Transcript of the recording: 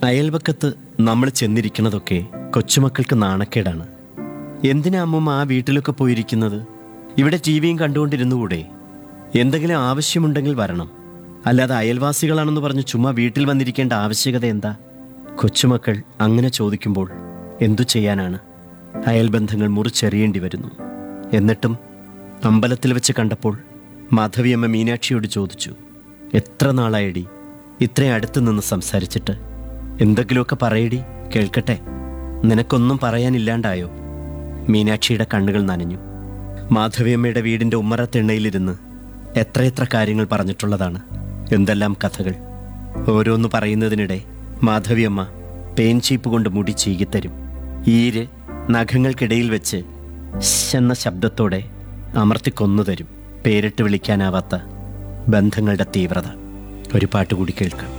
അയൽവക്കത്ത് നമ്മൾ ചെന്നിരിക്കുന്നതൊക്കെ കൊച്ചുമക്കൾക്ക് നാണക്കേടാണ് എന്തിനാ അമ്മൂമ്മ ആ വീട്ടിലൊക്കെ പോയിരിക്കുന്നത് ഇവിടെ ടി വിയും കണ്ടുകൊണ്ടിരുന്നുകൂടെ എന്തെങ്കിലും ആവശ്യമുണ്ടെങ്കിൽ വരണം അല്ലാതെ അയൽവാസികളാണെന്ന് പറഞ്ഞ് ചുമ്മാ വീട്ടിൽ വന്നിരിക്കേണ്ട ആവശ്യകത എന്താ കൊച്ചുമക്കൾ അങ്ങനെ ചോദിക്കുമ്പോൾ എന്തു ചെയ്യാനാണ് അയൽബന്ധങ്ങൾ മുറിച്ചെറിയേണ്ടി വരുന്നു എന്നിട്ടും അമ്പലത്തിൽ വെച്ച് കണ്ടപ്പോൾ മാധവിയമ്മ മീനാക്ഷിയോട് ചോദിച്ചു എത്ര നാളായടി ഇത്രയും അടുത്ത് നിന്ന് സംസാരിച്ചിട്ട് എന്തെങ്കിലുമൊക്കെ പറയടി കേൾക്കട്ടെ നിനക്കൊന്നും പറയാനില്ലാണ്ടായോ മീനാക്ഷിയുടെ കണ്ണുകൾ നനഞ്ഞു മാധവിയമ്മയുടെ വീടിൻ്റെ ഉമ്മറത്തെണ്ണയിലിരുന്ന് എത്രയെത്ര കാര്യങ്ങൾ പറഞ്ഞിട്ടുള്ളതാണ് എന്തെല്ലാം കഥകൾ ഓരോന്ന് പറയുന്നതിനിടെ മാധവിയമ്മ പേൻ ചീപ്പ് കൊണ്ട് മുടി ചീകിത്തരും ഈര് നഖങ്ങൾക്കിടയിൽ വെച്ച് "ശ്ശ്" എന്ന ശബ്ദത്തോടെ അമർത്തി കൊന്നു തരും പേരിട്ട് വിളിക്കാനാവാത്ത ബന്ധങ്ങളുടെ തീവ്രത ഒരു പാട്ട് കൂടി കേൾക്കാം